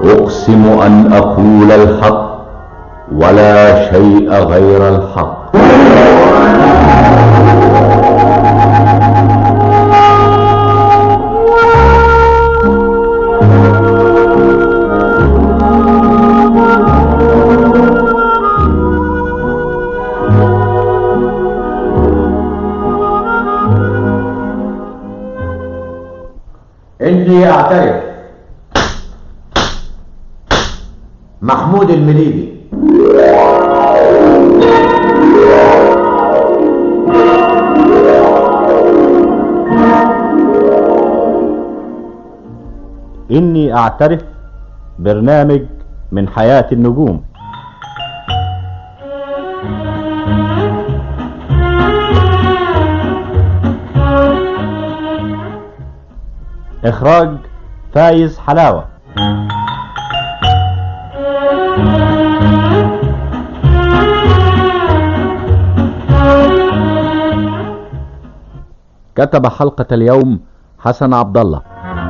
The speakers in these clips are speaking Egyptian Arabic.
أقسم أن أقول الحق ولا شيء غير الحق إني أعترف محمود المليجي إني أعترف برنامج من حياة النجوم إخراج فايز حلاوة كتب حلقة اليوم حسن عبد الله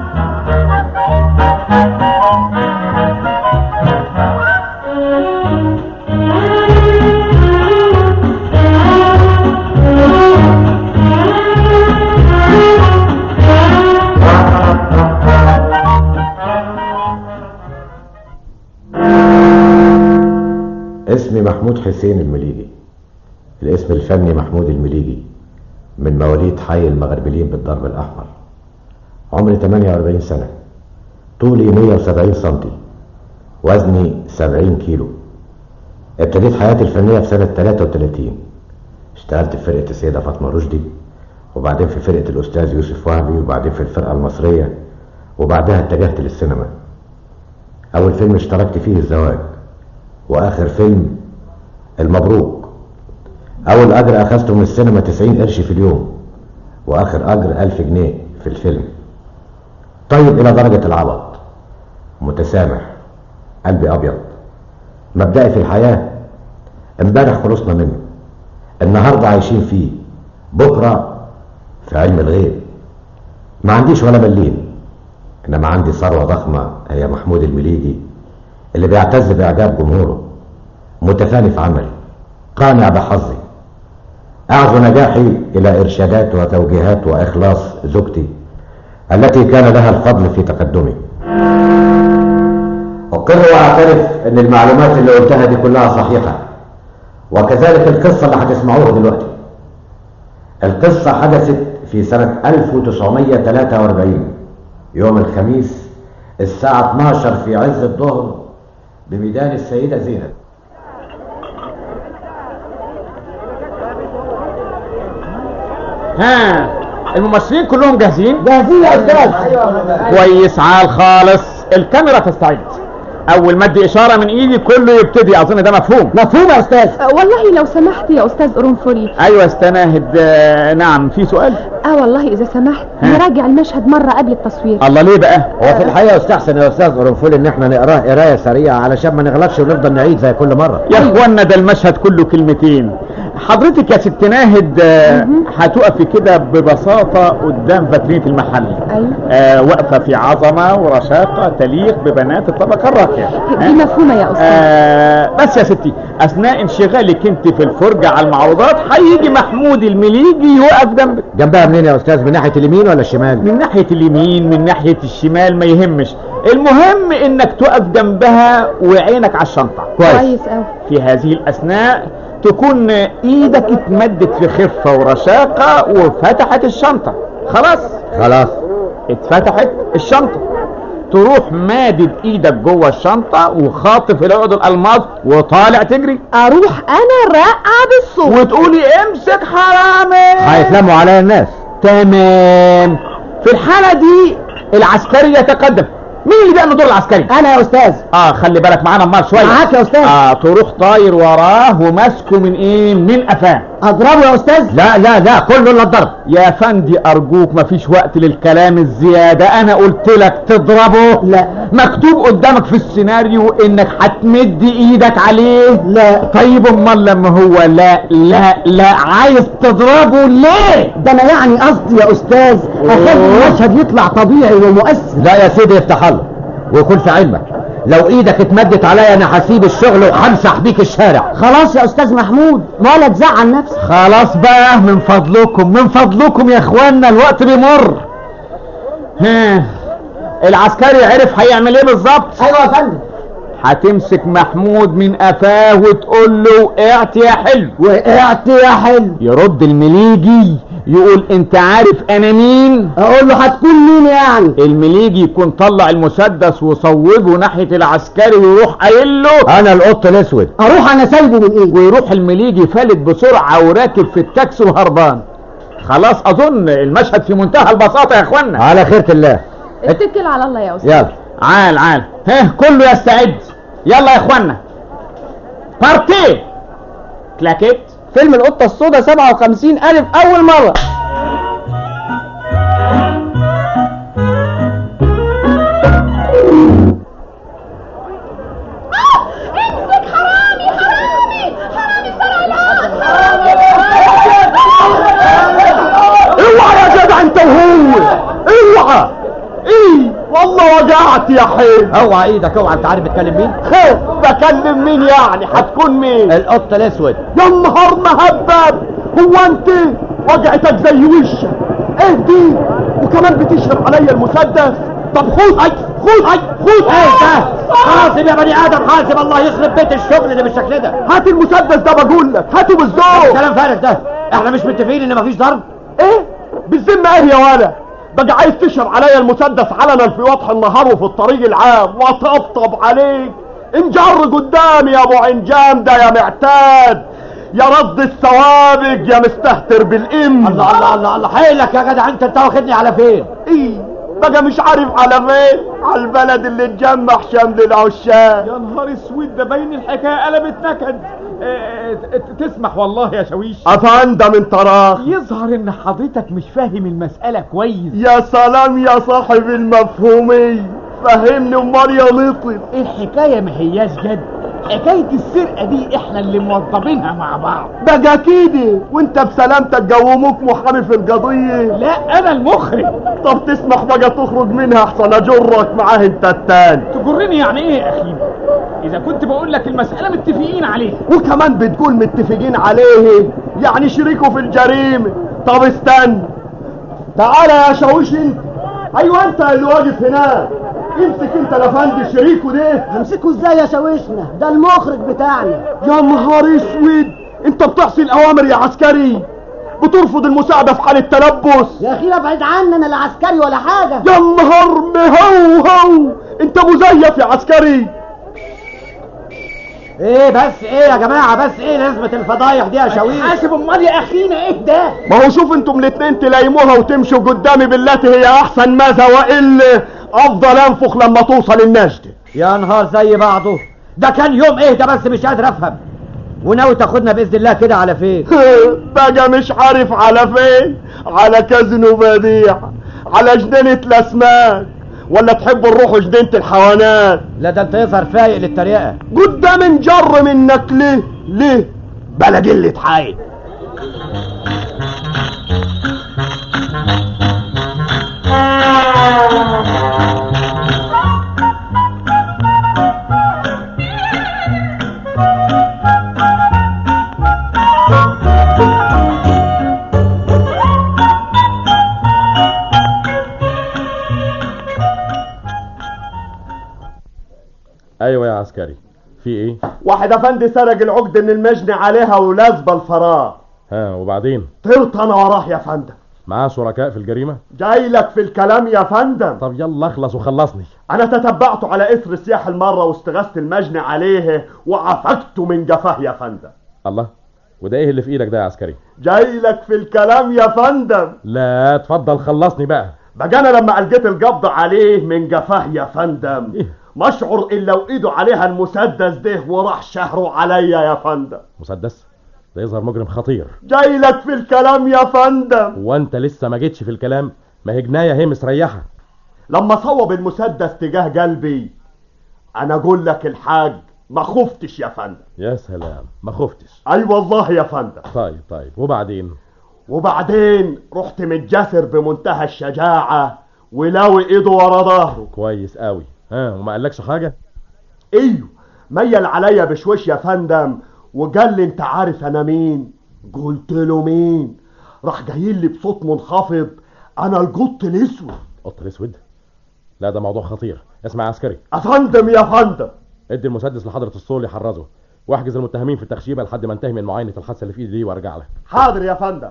اسمي محمود حسين المليجي الاسم الفني محمود المليجي من مواليد حي المغربلين بالضرب الأحمر عمري 48 سنة طولي 170 سنتي وزني 70 كيلو ابتديت حياتي الفنية في سنة 33 اشتغلت في فرقة السيدة فاطمة رشدي وبعدين في فرقة الأستاذ يوسف وهبي وبعدين في الفرقة المصرية وبعدها اتجهت للسينما أول فيلم اشتركت فيه الزواج وآخر فيلم المبروك أول أجر أخذته من السينما 90 قرش في اليوم وآخر أجر 1000 جنيه في الفيلم طيب إلى درجة العبط متسامح قلبي أبيض مبدئي في الحياة امبارح خلصنا منه النهاردة عايشين فيه بكرة في علم الغيب ما عنديش ولا مليم إنما عندي ثروة ضخمة هي محمود المليجي اللي بيعتز بإعجاب جمهوره متفاني في عملي قانع بحظي أعزو نجاحي إلى إرشادات وتوجيهات وإخلاص زوجتي التي كان لها الفضل في تقدمي أقر وأعترف أن المعلومات اللي قلتها دي كلها صحيحة وكذلك القصة اللي هتسمعوها دلوقتي القصة حدثت في سنة 1943 يوم الخميس الساعة 12 في عز الظهر بميدان السيدة زينب ها الممثلين كلهم جاهزين جاهزين يا استاذ كويس عال خالص الكاميرا تستعد اول ما ادي اشاره من ايدي كله يبتدي اظن ده مفهوم مفهوم يا استاذ والله لو سمحت يا استاذ قرنفلي ايوه استناهد آه، نعم في سؤال اه والله اذا سمحت ها؟ نراجع المشهد مرة قبل التصوير الله ليه بقى هو في الحقيقة يستحسن يا أستاذ قرنفل إن إحنا نقراه قراية سريعة علشان ما نغلطش ونفضل نعيد زي كل مرة يا اخوانا ده المشهد كله كلمتين حضرتك يا ست ناهد آه، هتقفي كده ببساطة قدام فاترينة المحل ايوه آه واقفة في عظمة ورشاقة تليق ببنات الطبقة الراقية دي ها؟ مفهومة يا استاذ آه بس يا ستي اثناء انشغالك انت في الفرجة على المعروضات هيجي محمود المليجي يوقف جنبك جنبها منين يا أستاذ من ناحية اليمين ولا الشمال؟ من ناحية اليمين من ناحية الشمال ما يهمش المهم انك تقف جنبها وعينك على الشنطة كويس اوي في هذه الاثناء تكون ايدك اتمدت في خفة ورشاقة وفتحت الشنطة خلاص خلاص اتفتحت الشنطة تروح مادد ايدك جوه الشنطة وخاطف العقد الالماس وطالع تجري اروح انا راقعة بالصوت وتقولي امسك حرامي هيتلموا عليا الناس تمام في الحالة دي العسكري يتقدم مين اللي بيعمل دور العسكري انا يا استاذ اه خلي بالك معانا امال شويه معاك يا أستاذ. اه تروح طاير وراه وماسكه من ايه من قفاه اضربه يا استاذ لا لا لا كله إلا الضرب يا فندي ارجوك مفيش وقت للكلام الزيادة انا قلت لك تضربه لا. مكتوب قدامك في السيناريو انك هتمد ايدك عليه لا طيب امال لما هو لا لا لا عايز تضربه ليه ده انا يعني قصدي يا استاذ اخلي المشهد يطلع طبيعي ومؤثر لا يا سيدي افتح الله ويكون في علمك لو ايدك اتمدت عليا انا هسيب الشغل وهمسح بيك الشارع خلاص يا استاذ محمود ولا تزعل نفسك خلاص بقى من فضلكم من فضلكم يا اخوانا الوقت بيمر ها العسكري عرف هيعمل ايه بالظبط ايوه يا فندم هتمسك محمود من قفاه وتقول له وقعت يا حلو وقعت يا حلو يرد المليجي يقول انت عارف انا مين اقول له هتكون مين يعني المليجي يكون طلع المسدس وصوبه ناحية العسكري ويروح قايل له انا القط الاسود اروح انا سايبه من ايدي ويروح المليجي فالت بسرعة وراكب في التاكسي وهربان خلاص اظن المشهد في منتهى البساطة يا اخوانا على خيرة الله اتكل على الله يا استاذ يلا عال عال ها كله يستعد يلا يا اخوانا بارتي كلاكيت فيلم القطة السوداء 57 ألف أول مرة امسك حرامي حرامي حرامي اوعى يا جدع انت وهو اوعى ايه والله وجعت يا حيل اوعى ايدك اوعى انت عارف بتكلم مين بكلم مين يعني هتكون مين القط الاسود يا نهار مهبب هو انت وجعتك زي وشك ايه دي وكمان بتشرب عليا المسدس طب خد اي خد اي خد ايه ده حاسب يا بني ادم حاسب الله يخرب بيت الشغل اللي بالشكل ده هات المسدس ده بقول لك هاته بالذوق كلام فارغ ده احنا مش متفقين ان مفيش ضرب ايه بالذمه ايه يا ولا بقى عايز تشرب عليا المسدس علنا في وضح النهار وفي الطريق العام وطبطب عليك انجر قدامي يا ابو عنجام ده يا معتاد يا رد الثوابق يا مستهتر بالام الله الله الله الله حيلك يا جدع انت انت واخدني على فين ايه بقى مش عارف على فين على البلد اللي اتجمع شمل العشاق يا نهار اسود ده باين الحكايه قلبت نكد آه، آه، تسمح والله يا شويش افندم انت راخ يظهر ان حضرتك مش فاهم المسألة كويس يا سلام يا صاحب المفهومي فهمني امال يا لطف الحكاية ما هياش جد حكاية السرقة دي احنا اللي موظبينها مع بعض بقى كده وانت بسلامتك جوموك محامي في القضية لا انا المخرج طب تسمح بقى تخرج منها احسن اجرك معاه انت التاني تجرني يعني ايه يا اخي اذا كنت بقول لك المسألة متفقين عليها وكمان بتقول متفقين عليه يعني شريكه في الجريمة طب استنى تعالى يا شاويش انت ايوه انت اللي واقف هناك امسك انت لفندي شريكه ده همسكه ازاي يا شاوشنا ده المخرج بتاعنا يا نهار اسود انت بتحصي الاوامر يا عسكري بترفض المساعدة في حالة تلبس يا اخي ابعد عني انا لا عسكري ولا حاجة يا نهار مهوهو انت مزيف يا عسكري ايه بس ايه يا جماعه بس ايه لازمه الفضايح دي يا شاويش حاسب امال يا اخينا ايه ده ما هو شوف انتم الاتنين تلايموها وتمشوا قدامي بالتي هي احسن ماذا والا افضل انفخ لما توصل النجدة يا نهار زي بعضه ده كان يوم ايه ده بس مش قادر افهم وناوي تاخدنا باذن الله كده على فين بقى مش عارف على فين على كازينو بديع على جنينة الاسماك ولا تحب نروح جنينة الحيوانات لا ده انت يظهر فايق للتريقه قدام نجر منك ليه ليه بلا قلة حايل ايوه يا عسكري في ايه واحد افندي سرق العقد من المجني عليها ولازبه الفراغ ها وبعدين طرت انا وراه يا فندم معاه شركاء في الجريمه جاي لك في الكلام يا فندم طب يلا اخلص وخلصني انا تتبعته على اثر سياح المره واستغثت المجني عليه وعفكته من جفاه يا فندم الله وده ايه اللي في ايدك ده يا عسكري جاي لك في الكلام يا فندم لا اتفضل خلصني بقى بقى انا لما القيت القبض عليه من جفاه يا فندم إيه؟ ما اشعر الا وايده عليها المسدس ده وراح شهره عليا يا فندم مسدس ده يظهر مجرم خطير جاي لك في الكلام يا فندم وانت لسه ما جيتش في الكلام ما هي جنايه هي مستريحه لما صوب المسدس تجاه قلبي انا اقول لك الحاج ما خفتش يا فندم يا سلام ما خفتش اي والله يا فندم طيب طيب وبعدين وبعدين رحت متجسر بمنتهى الشجاعة ولاوي ايده ورا ظهره كويس قوي ها وما قالكش حاجه ايوه ميل عليا بشوش يا فندم وقال لي انت عارف انا مين قلت له مين راح جاي لي بصوت منخفض انا القط الاسود قط الاسود لا ده موضوع خطير اسمع يا عسكري يا فندم يا فندم ادي المسدس لحضره الصول يحرزه واحجز المتهمين في التخشيبه لحد ما انتهي من معاينه الحادثه اللي في ايدي دي وارجع لك حاضر يا فندم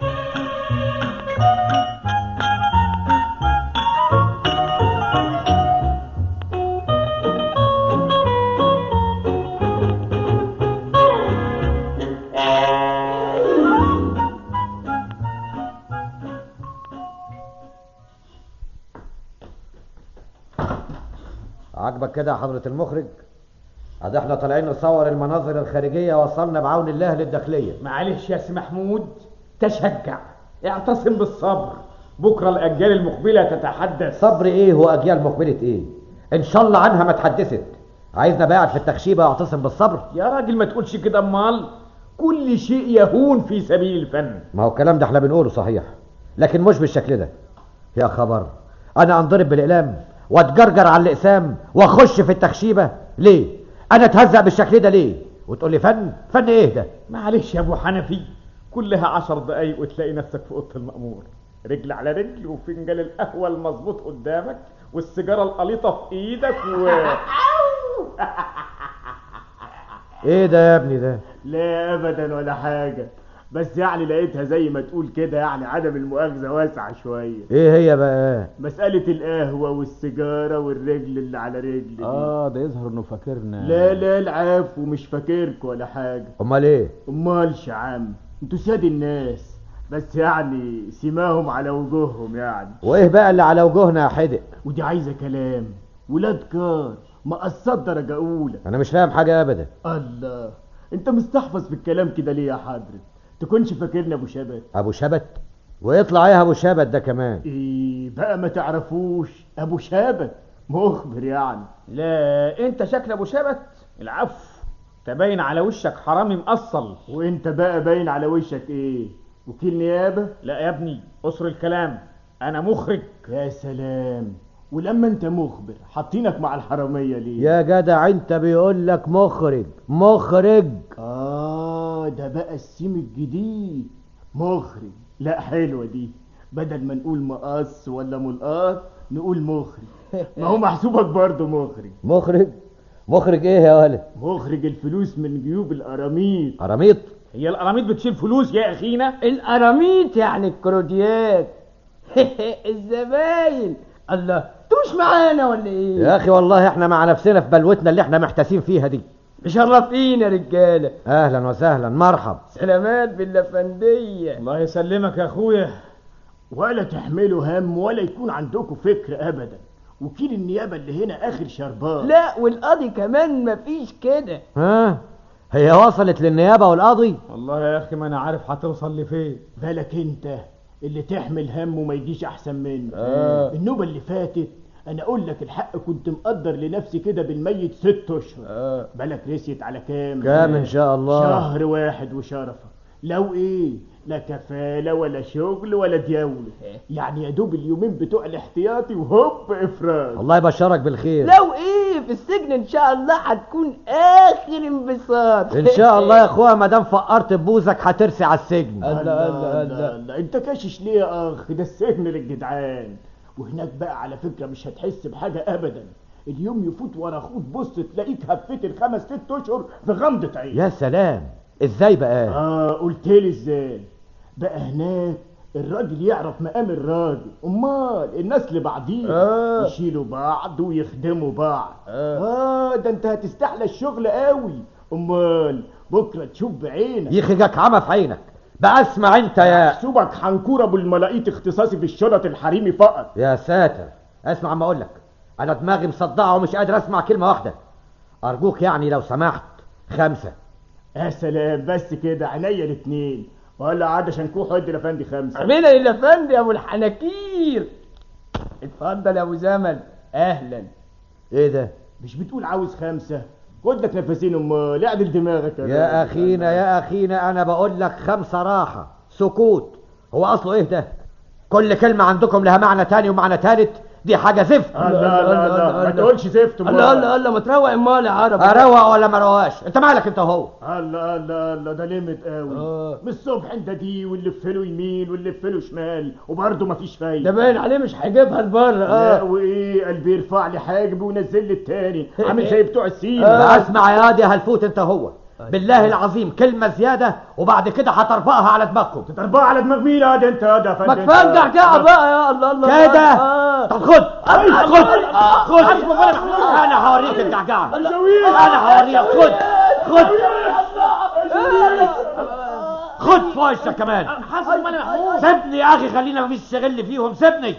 عاجبك كده يا حضرة المخرج ادي احنا طالعين نصور المناظر الخارجية وصلنا بعون الله للداخلية معلش يا سي محمود تشجع اعتصم بالصبر بكره الاجيال المقبله تتحدث صبر ايه واجيال مقبلة ايه ان شاء الله عنها ما اتحدثت عايزنا بقى في التخشيبة واعتصم بالصبر يا راجل ما تقولش كده امال كل شيء يهون في سبيل الفن ما هو الكلام ده احنا بنقوله صحيح لكن مش بالشكل ده يا خبر انا انضرب بالاقلام واتجرجر على الاقسام واخش في التخشيبه ليه انا اتهزق بالشكل ده ليه وتقول لي فن فن ايه ده معلش يا ابو حنفي كلها عشر دقايق وتلاقي نفسك في اوضه المأمور رجل على رجل وفنجان القهوه المظبوط قدامك والسيجاره القليطه في ايدك و ايه ده يا ابني ده لا ابدا ولا حاجه بس يعني لقيتها زي ما تقول كده يعني عدم المؤاخذه واسعه شويه ايه هي بقى مساله القهوه والسيجاره والرجل اللي على رجل دي. اه ده يظهر انه فاكرنا لا لا العفو مش فاكرك ولا حاجه امال ايه امالش يا عم انتوا ساد الناس بس يعني سماهم على وجوههم يعني وايه بقى اللي على وجوهنا يا حدق ودي عايزه كلام ولاد كار مقصات درجه اولى انا مش فاهم حاجه ابدا الله انت مستحفظ في الكلام كده ليه يا حضرة تكونش فاكرني ابو شبت ابو شبت ويطلع ايه ابو شبت ده كمان ايه بقى ما تعرفوش ابو شبت مخبر يعني لا انت شكل ابو شبت العفو تبين على وشك حرامي مقصل وانت بقى باين على وشك ايه وكيل نيابه لا يا ابني قصر الكلام انا مخرج يا سلام ولما انت مخبر حاطينك مع الحراميه ليه يا جدع انت بيقول لك مخرج مخرج اه ده بقى السيم الجديد مخرج لا حلوه دي بدل ما نقول مقص ولا ملقاط نقول مخرج ما هو محسوبك برضه مخرج مخرج مخرج ايه يا ولد مخرج الفلوس من جيوب القراميط قراميط هي القراميط بتشيل فلوس يا اخينا القراميط يعني الكروديات الزباين الله انتوا مش معانا ولا ايه يا اخي والله احنا مع نفسنا في بلوتنا اللي احنا محتاسين فيها دي مشرفين يا رجاله اهلا وسهلا مرحب سلامات باللفنديه الله يسلمك يا اخويا ولا تحملوا هم ولا يكون عندكم فكر ابدا وكيل النيابه اللي هنا اخر شربان لا والقاضي كمان مفيش كده ها هي وصلت للنيابه والقاضي والله يا اخي ما انا عارف هتوصل لفين بالك انت اللي تحمل هم وما يجيش احسن منه آه. النوبه اللي فاتت انا اقول لك الحق كنت مقدر لنفسي كده بالميت ست اشهر آه. بالك رسيت على كام كام ان شاء الله شهر واحد وشرفه لو ايه لا كفالة ولا شغل ولا ديولة يعني يا دوب اليومين بتوع الاحتياطي وهوب افراج الله يبشرك بالخير لو ايه في السجن ان شاء الله هتكون اخر انبساط ان شاء الله يا اخويا ما دام فقرت ببوزك هترسي على السجن الله، الله، الله الله. الله انت كاشش ليه يا اخ ده السجن للجدعان وهناك بقى على فكرة مش هتحس بحاجة ابدا اليوم يفوت ورا اخوك بص تلاقيك هفيت الخمس ست اشهر في غمضة عين يا سلام ازاي بقى اه قلت لي ازاي بقى هناك الراجل يعرف مقام الراجل امال الناس لبعضيها آه. يشيلوا بعض ويخدموا بعض آه. اه ده انت هتستحلى الشغل قوي امال بكره تشوف بعينك يخجك عمى في عينك بقى اسمع انت يا محسوبك حنكور ابو الملاقيت اختصاصي في الشرط الحريمي فقط يا ساتر اسمع ما اقول لك انا دماغي مصدعه ومش قادر اسمع كلمه واحده ارجوك يعني لو سمحت خمسه يا سلام بس كده عينيا الاتنين ولا عاد شنكوح ودي لفندي خمسه امين الافندي يا ابو الحناكير اتفضل يا ابو زمن اهلا ايه ده مش بتقول عاوز خمسه خد لك نفسين امال اعدل دماغك يا راجل. اخينا يا اخينا انا بقول لك خمسه راحه سكوت هو اصله ايه ده كل كلمه عندكم لها معنى تاني ومعنى تالت دي حاجه زفت لا لا لا ما تقولش زفت الله الله الله ما تروق امال يا عرب اروق ولا ما رواش انت مالك انت وهو الله الله الله ده لمت قوي من الصبح انت دي ونلف له يمين ونلف له شمال وبرضه مفيش ده فايده باين عليه مش هيجيبها لبره لا اه وايه قلبي يرفع لي حاجب وينزل لي التاني عامل زي بتوع السين لا اسمع يا دي هلفوت انت هو بالله العظيم كلمه زياده وبعد كده هطربقها على دماغكم تربع على دماغ مين يا ده انت يا ده ما كفايه جعجعه بقى يا الله الله كده آه. طب خد خد خد انا هوريك الجعجعه انا هوريك خد خد خد في وشك كمان سيبني يا اخي خلينا مفيش شغل فيهم سيبني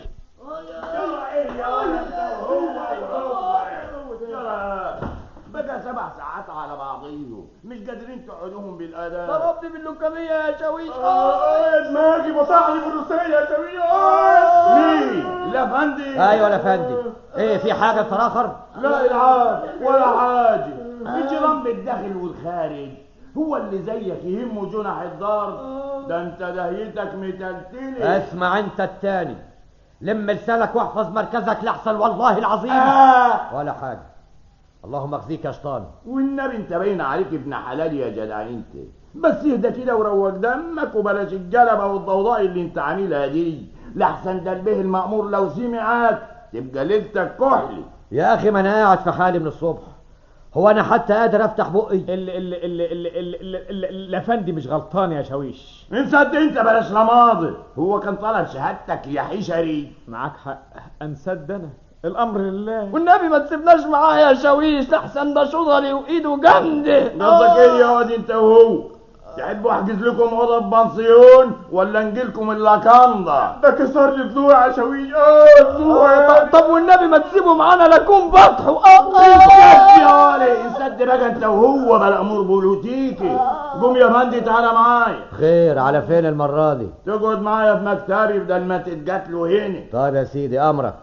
بقى سبع ساعات على بعضيهم مش قادرين تقعدوهم بالاداء ضربني باللوكميه يا شاويش اه دماغي بطعني بالروسية يا شوية مين لا فندي ايوه يا فندي ايه في حاجه تراخر لا العاب ولا حاجه الجيران بالداخل والخارج هو اللي زيك يهمه جنح الضرب ده انت دهيتك متلتلة اسمع انت التاني لم لسانك واحفظ مركزك لحسن والله العظيم آه. ولا حاجه اللهم اخزيك يا شيطان والنبي انت باين عليك ابن حلال يا جدع انت بس اهدى كده وروق دمك وبلاش الجلبه والضوضاء اللي انت عاملها دي لحسن ده البيه المأمور لو سمعك تبقى ليلتك كحلي يا اخي ما انا قاعد في حالي من الصبح هو انا حتى قادر افتح بقي ال ال ال ال ال ال ال ال الافندي مش غلطان يا شاويش انسد انت بلاش رماضي هو كان طلب شهادتك يا حشري معاك حق انسد انا الامر لله والنبي ما تسيبناش معاه يا شاويش لحسن ده شضري وايده جامده قصدك ايه يا واد انت وهو تحبوا احجز لكم اوضه بنسيون ولا نجيلكم اللاكاندا ده كسر لي ضلوع يا شاويش اه ضلوع طب- طب والنبي ما تسيبه معانا لكون بطحه انسد يا ولي انسد بقى انت وهو بلا امور بوليتيكي قوم يا فندي تعالى معايا خير على فين المره دي تقعد معايا في مكتبي بدل ما تتقتلوا هنا طيب يا سيدي امرك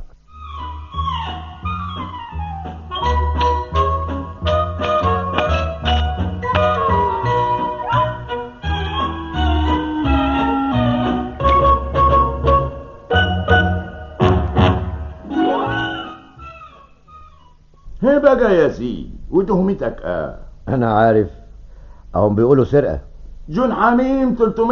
هي بقى يا سيدي وتهمتك اه انا عارف اهم بيقولوا سرقه جون حميم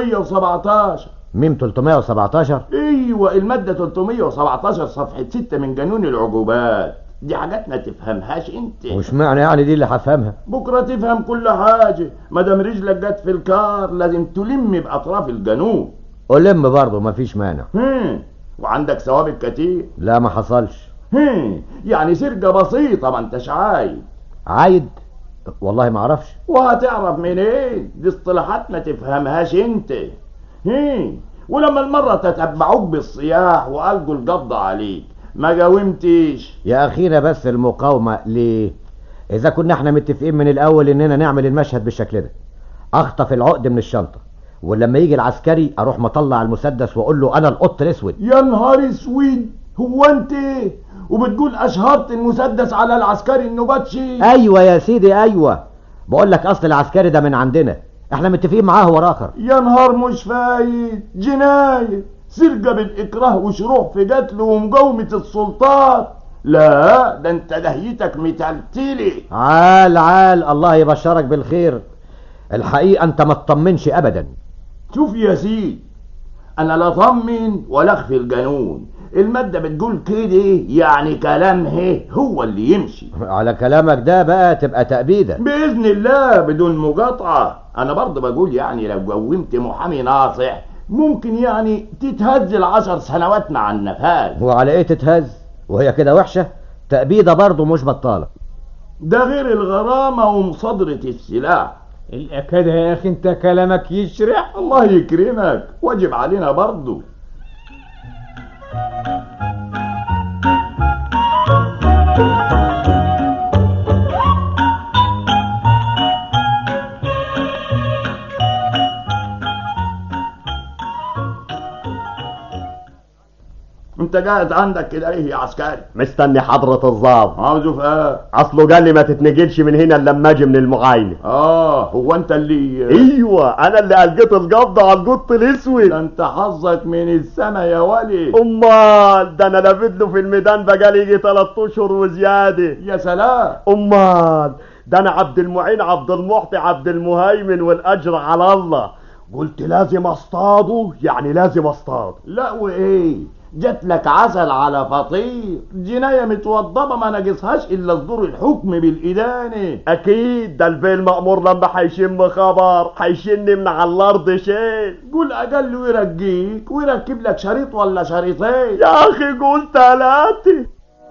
317 ميم 317 ايوه الماده 317 صفحه 6 من قانون العقوبات دي حاجات ما تفهمهاش انت وش معنى يعني دي اللي هفهمها بكره تفهم كل حاجه ما دام رجلك جت في الكار لازم تلم باطراف القانون ألم برضه مفيش مانع هم. وعندك ثوابت كتير لا ما حصلش هم. يعني سرقه بسيطه ما انتش عايز عايد والله ما اعرفش وهتعرف منين دي اصطلاحات ما تفهمهاش انت هي ولما المرة تتبعوك بالصياح وألقوا القبض عليك ما قاومتش يا اخينا بس المقاومه ليه اذا كنا احنا متفقين من الاول اننا نعمل المشهد بالشكل ده اخطف العقد من الشنطه ولما يجي العسكري اروح مطلع المسدس واقول له انا القط الاسود يا نهار اسود هو انت وبتقول اشهرت المسدس على العسكري النبطشي ايوه يا سيدي ايوه بقول لك اصل العسكري ده من عندنا احنا متفقين معاه هو اخر يا نهار مش فايت جناية سرقة بالإكراه وشروع في قتل ومقاومة السلطات لا ده انت دهيتك متلتلي عال عال الله يبشرك بالخير الحقيقه انت ما تطمنش ابدا شوف يا سيدي انا لا طمن ولا اخفي القانون المادة بتقول كده يعني كلامها هو اللي يمشي على كلامك ده بقى تبقى تأبيدة بإذن الله بدون مقاطعة أنا برضه بقول يعني لو قومت محامي ناصح ممكن يعني تتهز العشر سنوات مع النفاذ وعلى ايه تتهز وهي كده وحشة تأبيدة برضه مش بطالة ده غير الغرامة ومصادرة السلاح كده يا اخي انت كلامك يشرح الله يكرمك واجب علينا برضه انت وانت قاعد عندك كده ايه يا عسكري مستني حضرة الظابط عاوزه في ايه اصله قال لي ما تتنقلش من هنا الا لما اجي من المعاينة اه هو انت اللي ايوه انا اللي القيت القبض على القط الاسود ده انت حظك من السما يا ولي امال ده انا لافت له في الميدان بقالي يجي 3 اشهر وزياده يا سلام امال ده انا عبد المعين عبد المعطي عبد المهيمن والاجر على الله قلت لازم اصطاده يعني لازم اصطاده لا وايه جات لك عسل على فطير جنايه متوضبه ما ناقصهاش الا صدور الحكم بالادانه اكيد ده البيه المأمور لما هيشم خبر هيشني من على الارض شيل قول اقل ويرجيك ويركب لك شريط ولا شريطين يا اخي قول ثلاثه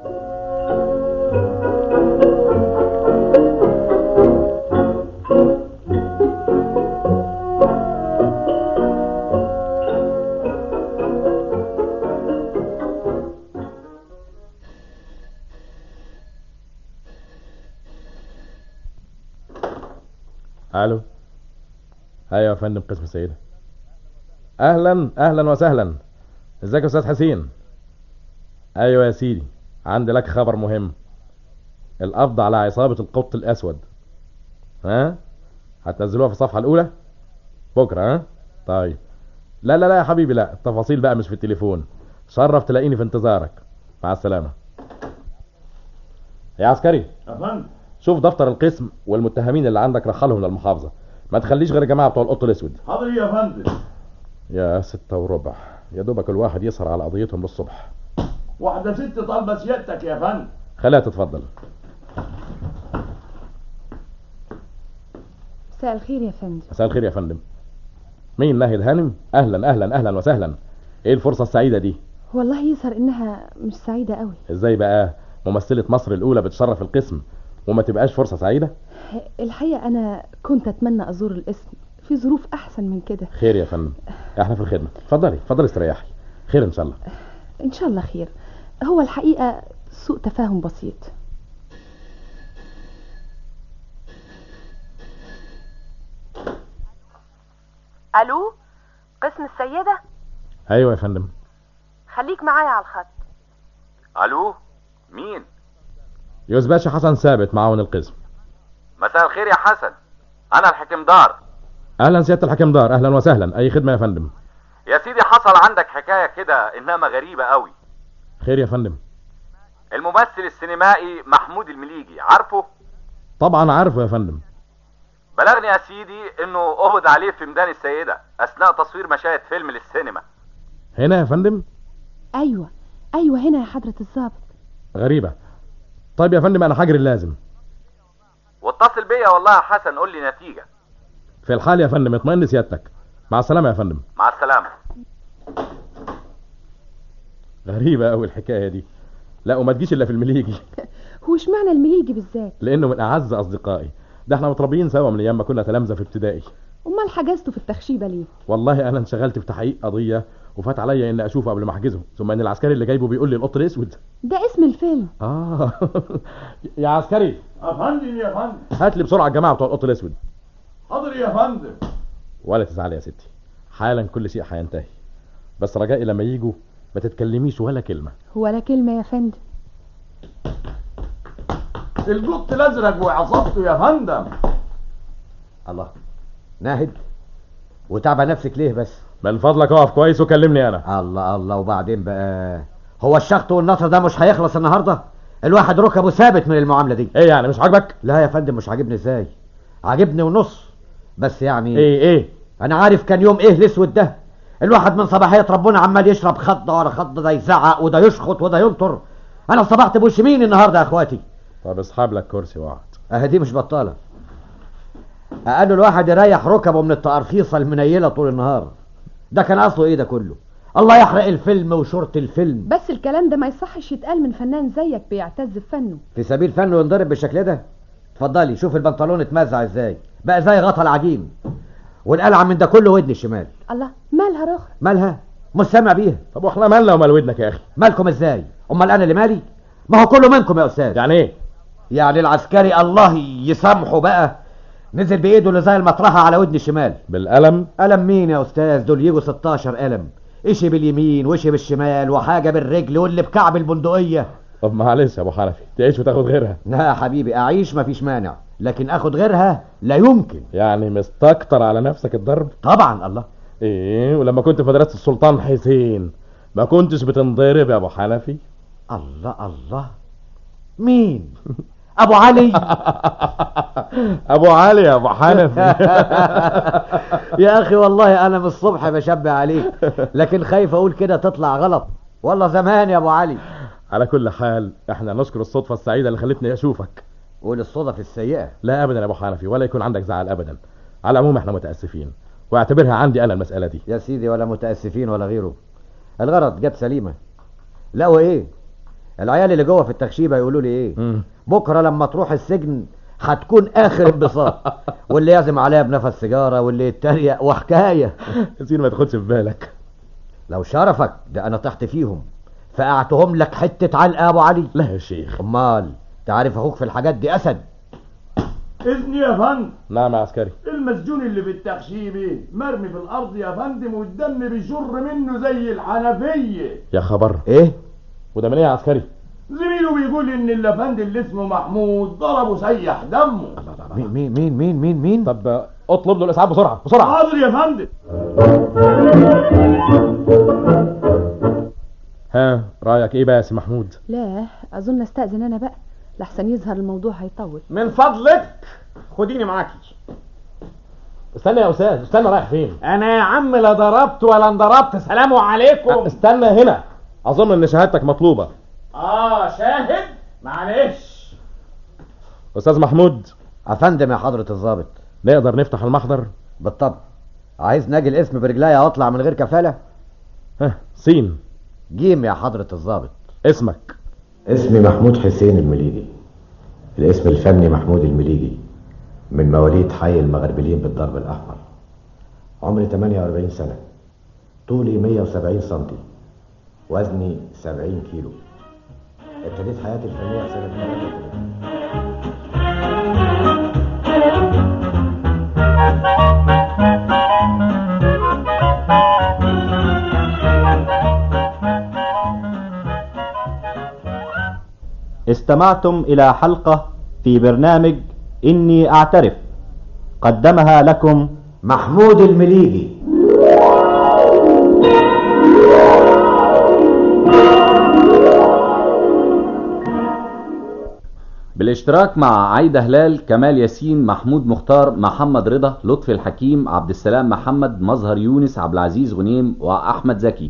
الو ايوه يا فندم قسم السيدة اهلا اهلا وسهلا ازيك يا استاذ حسين ايوه يا سيدي عندي لك خبر مهم القبض على عصابة القط الاسود ها هتنزلوها في الصفحة الاولى بكرة ها طيب لا لا لا يا حبيبي لا التفاصيل بقى مش في التليفون شرف تلاقيني في انتظارك مع السلامة يا عسكري يا فندم شوف دفتر القسم والمتهمين اللي عندك رحلهم للمحافظة ما تخليش غير الجماعة بتوع القط الاسود حاضر يا فندم يا ستة وربع يا دوبك الواحد يسهر على قضيتهم للصبح واحده ست طالبه سيادتك يا فندم خليها تتفضل مساء الخير يا فندم مساء الخير يا فندم مين ناهد هانم اهلا اهلا اهلا وسهلا ايه الفرصة السعيدة دي والله يظهر انها مش سعيدة قوي ازاي بقى ممثلة مصر الاولى بتشرف القسم وما تبقاش فرصة سعيدة الحقيقة انا كنت اتمنى ازور الاسم في ظروف احسن من كده خير يا فندم احنا في الخدمة اتفضلي اتفضلي استريحي خير ان شاء الله ان شاء الله خير هو الحقيقة سوء تفاهم بسيط الو قسم السيدة ايوه يا فندم خليك معايا على الخط الو مين يوسف باشا حسن ثابت معاون القسم مساء الخير يا حسن انا الحكيم دار اهلا سيادة الحكم دار اهلا وسهلا اي خدمة يا فندم يا سيدي حصل عندك حكايه كده انما غريبه قوي خير يا فندم الممثل السينمائي محمود المليجي عارفه طبعا عارفه يا فندم بلغني يا سيدي انه قبض عليه في ميدان السيده اثناء تصوير مشاهد فيلم للسينما هنا يا فندم ايوه ايوه هنا يا حضرة الضابط غريبة طيب يا فندم انا حاجر اللازم واتصل بيا والله يا حسن قول لي نتيجه في الحال يا فندم اطمئن سيادتك مع السلامة يا فندم مع السلامه غريبة قوي الحكاية دي لا وما تجيش الا في المليجي هو اشمعنى المليجي بالذات لانه من اعز اصدقائي ده احنا متربيين سوا من ايام ما كنا تلامذة في ابتدائي امال حجزته في التخشيبة ليه والله انا انشغلت في تحقيق قضية وفات عليا ان اشوفه قبل ما احجزه ثم ان العسكري اللي جايبه بيقول لي القط الاسود ده اسم الفيلم اه يا عسكري يا فندم يا فندم هات لي بسرعة الجماعة بتوع القط الاسود حاضر يا فندم ولا تزعلي يا ستي حالا كل شيء هينتهي بس رجائي لما يجوا ما تتكلميش ولا كلمة ولا كلمة يا فندم القط الازرق وعصابته يا فندم الله ناهد وتعبى نفسك ليه بس من فضلك اقف كويس وكلمني انا الله الله وبعدين بقى هو الشخط والنصر ده مش هيخلص النهارده الواحد ركبه ثابت من المعامله دي ايه يعني مش عاجبك لا يا فندم مش عاجبني ازاي عاجبني ونص بس يعني ايه ايه انا عارف كان يوم ايه الاسود ده الواحد من صباحيه ربنا عمال يشرب خضه ورا خضه ده يزعق وده يشخط وده ينطر انا صبحت بوش مين النهارده يا اخواتي طب اسحب لك كرسي واقعد اهي دي مش بطاله قالوا الواحد يريح ركبه من التقرفيصه المنيله طول النهار ده كان اصله ايه ده كله الله يحرق الفيلم وشورت الفيلم بس الكلام ده ما يصحش يتقال من فنان زيك بيعتز بفنه في سبيل فنه ينضرب بالشكل ده اتفضلي شوف البنطلون اتمزع ازاي بقى زي غطا العجين والقلعه من ده كله ودن الشمال الله مالها رخر مالها مش سامع بيها طب واحنا مالنا ومال ودنك يا اخي مالكم ازاي امال انا اللي مالي ما هو كله منكم يا استاذ يعني ايه يعني العسكري الله يسامحه بقى نزل بايده اللي زي المطرحه على ودن الشمال بالقلم قلم مين يا استاذ دول يجوا 16 قلم اشي باليمين واشي بالشمال وحاجة بالرجل واللي بكعب البندقية طب معلش يا ابو حنفي تعيش وتاخد غيرها لا يا حبيبي اعيش مفيش مانع لكن اخد غيرها لا يمكن يعني مستكتر على نفسك الضرب طبعا الله ايه ولما كنت في مدرسه السلطان حسين ما كنتش بتنضرب يا ابو حنفي الله الله مين ابو علي ابو علي يا ابو حنفي يا اخي والله انا من الصبح بشبه عليك لكن خايف اقول كده تطلع غلط والله زمان يا ابو علي على كل حال احنا نشكر الصدفه السعيده اللي خلتني اشوفك قول الصدف السيئة لا ابدا يا ابو حنفي ولا يكون عندك زعل ابدا على العموم احنا متاسفين واعتبرها عندي انا المساله دي يا سيدي ولا متاسفين ولا غيره الغرض جت سليمه لا وايه العيال اللي جوه في التخشيبه يقولوا لي ايه مم. بكره لما تروح السجن هتكون اخر انبساط واللي يعزم عليها بنفس سيجاره واللي يتريق وحكايه يا سيدي ما تاخدش في بالك لو شرفك ده انا تحت فيهم فقعتهم لك حته علقه يا ابو علي لا يا شيخ امال تعرف اخوك في الحاجات دي اسد اذني يا فندم نعم يا عسكري المسجون اللي في التخشيبي مرمي في الارض يا فندم والدم بيجر منه زي الحنفيه يا خبر ايه وده من ايه يا عسكري زميله بيقول ان الافندي اللي اسمه محمود ضربه سيح دمه مين مين مين مين مين مين طب اطلب له الاسعاف بسرعه بسرعه حاضر يا فندم ها رايك ايه بقى يا سي محمود لا اظن استاذن انا بقى لحسن يظهر الموضوع هيطول من فضلك خديني معاكي استنى يا استاذ استنى رايح فين انا يا عم لا ضربت ولا انضربت سلام عليكم استنى هنا اظن ان شهادتك مطلوبه اه شاهد معلش استاذ محمود افندم يا حضره الضابط نقدر نفتح المحضر بالطبع عايز ناجي الاسم برجليا واطلع من غير كفاله ها سين جيم يا حضره الضابط اسمك اسمي محمود حسين المليجي الاسم الفني محمود المليجي من مواليد حي المغربلين بالضرب الأحمر عمري 48 سنة طولي 170 سنتي وزني 70 كيلو ابتديت حياتي الفنية في سنة 33 استمعتم إلى حلقة في برنامج إني أعترف قدمها لكم محمود المليجي بالاشتراك مع عايدة هلال كمال ياسين محمود مختار محمد رضا لطفي الحكيم عبد السلام محمد مظهر يونس عبد العزيز غنيم وأحمد زكي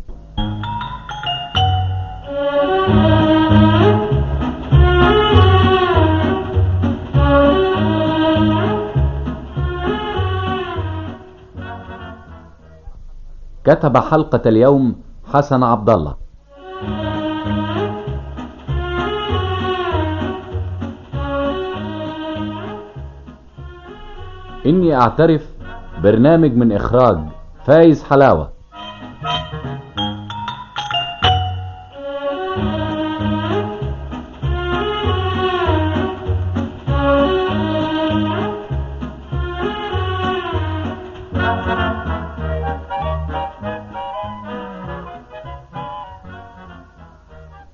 كتب حلقة اليوم حسن عبد الله إني أعترف برنامج من إخراج فايز حلاوة